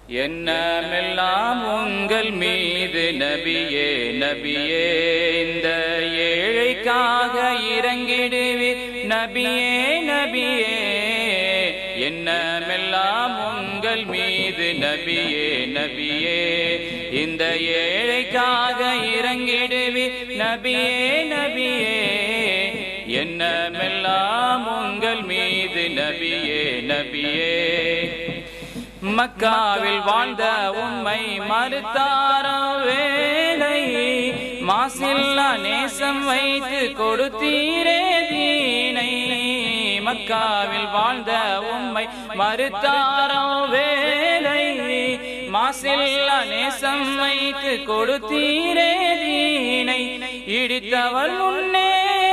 என்னமெல்லாம் உங்கள் மீது நபியே நபியே இந்த ஏழைக்காக இறங்கிடுவீர் நபியே நபியே என்னமெல்லாம் உங்கள் மீது நபியே நபியே இந்த ஏழைக்காக இறங்கிடுவீர் நபியே நபியே என்னமெல்லாம் உங்கள் மீது நபியே நபியே மக்காவில் வாழ்ந்த உம்மை மறுத்தாரோ வேலை மாசில்லா நேசம் வைத்து கொடுத்தீரே தீனை மக்காவில் வாழ்ந்த உம்மை மறுத்தாரோ வேலை மாசில்லா நேசம் வைத்து கொடுத்தீரே தீனை இடித்தவள் முன்னே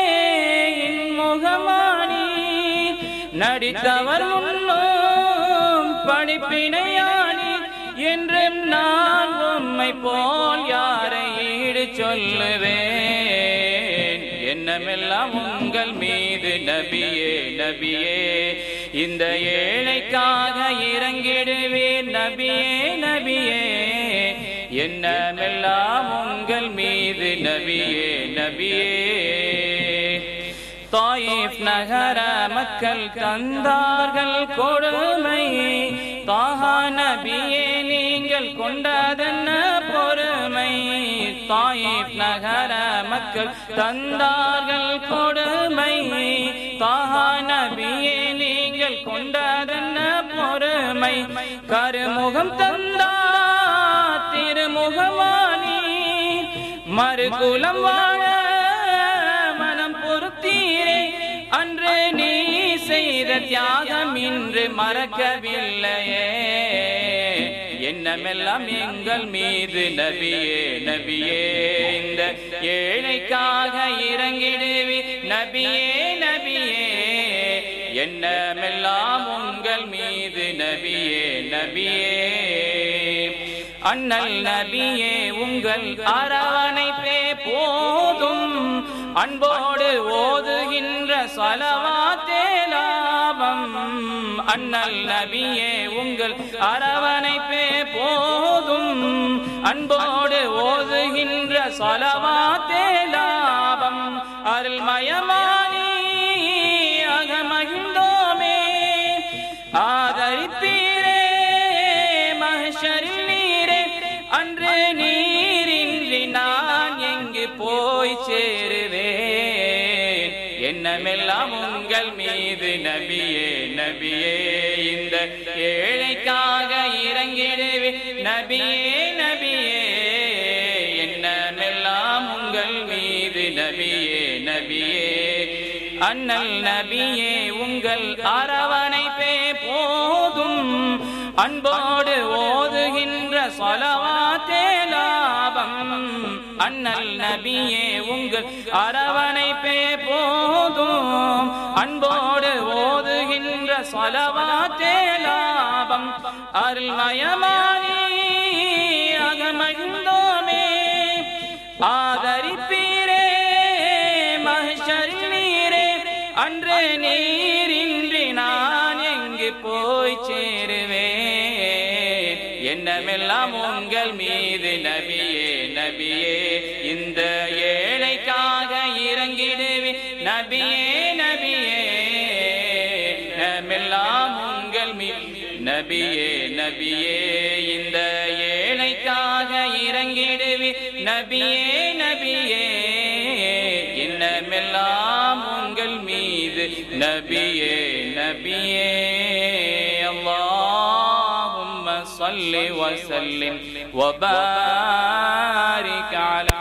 இன்முகமானி நடித்தவர் முன்னும் படிப்பினையானி என்றும் நான் உம்மை போல் யாரை ஈடு சொல்லுவேன் என்னமெல்லாம் உங்கள் மீது நபியே நபியே இந்த ஏழைக்காக இறங்கிடுவேன் நபியே நபியே என்னமெல்லாம் உங்கள் மீது நபியே நபியே தாயிப் நகர மக்கள் தந்தார்கள் கொடுமை தாஹா நபியே நீங்கள் கொண்டதென்ன பொறுமை தாயிப் நகர மக்கள் தந்தார்கள் கொடுமை தாஹா நபியே நீங்கள் கொண்டதென்ன பொறுமை கருமுகம் தந்தா திருமுகமானி மறுகுலம் வாழ மனம் பொறுத்தீரே அன்று நீ செய்த தியாகம் இன்று மறக்கவில்லையே என்னமெல்லாம் எங்கள் மீது நபியே நபியே இந்த ஏழைக்காக இறங்கிடுவி நபியே நபியே என்னமெல்லாம் உங்கள் மீது நபியே நபியே அண்ணல் நபியே உங்கள் அரவணைப்பே போதும் அன்போடு ஓதுகின்ற சலவாத்தே லாபம் அண்ணல் நபியே உங்கள் அரவணைப்பே போதும் அன்போடு ஓதுகின்ற சலவாத்தே லாபம் அருள்மயமானி அகமகிழ்ந்தோமே ஆதரிப்பீரே மகஷரில் நீரே அன்று நீரின்றி நான் எங்கு போய் சேருவேன் என்னமெல்லாம் உங்கள் மீது நபியே நபியே இந்த ஏழைக்காக இறங்கிடுவே நபியே நபியே என்னமெல்லாம் உங்கள் மீது நபியே நபியே அண்ணல் நபியே உங்கள் அரவணைப்பே போதும் அன்போடு ஓதுகின்ற சொலவாத்தே லாபம் அண்ணல் நபியே உங்கள் அரவணைப்பே போதும் அன்போடு ஓதுகின்ற சொலவாத்தே லாபம் அருள்மயமானி அகமகிழ்ந்தோமே ஆதரிப்பீரே மகஷரில் நீரே அன்று நீரின்றி நான் எங்கு போய் சேருவேன் என்னமெல்லாம் உங்கள் மீது நபியே நபியே இந்த ஏழைக்காக இறங்கிடுவே நபியே நபியே நம்மெல்லாம் உங்கள் மீது நபியே நபியே இந்த ஏழைக்காக இறங்கிடுவே நபியே நபியே என்னமெல்லாம் உங்கள் மீது நபியே நபியே اللهم صل وسلم وبارك على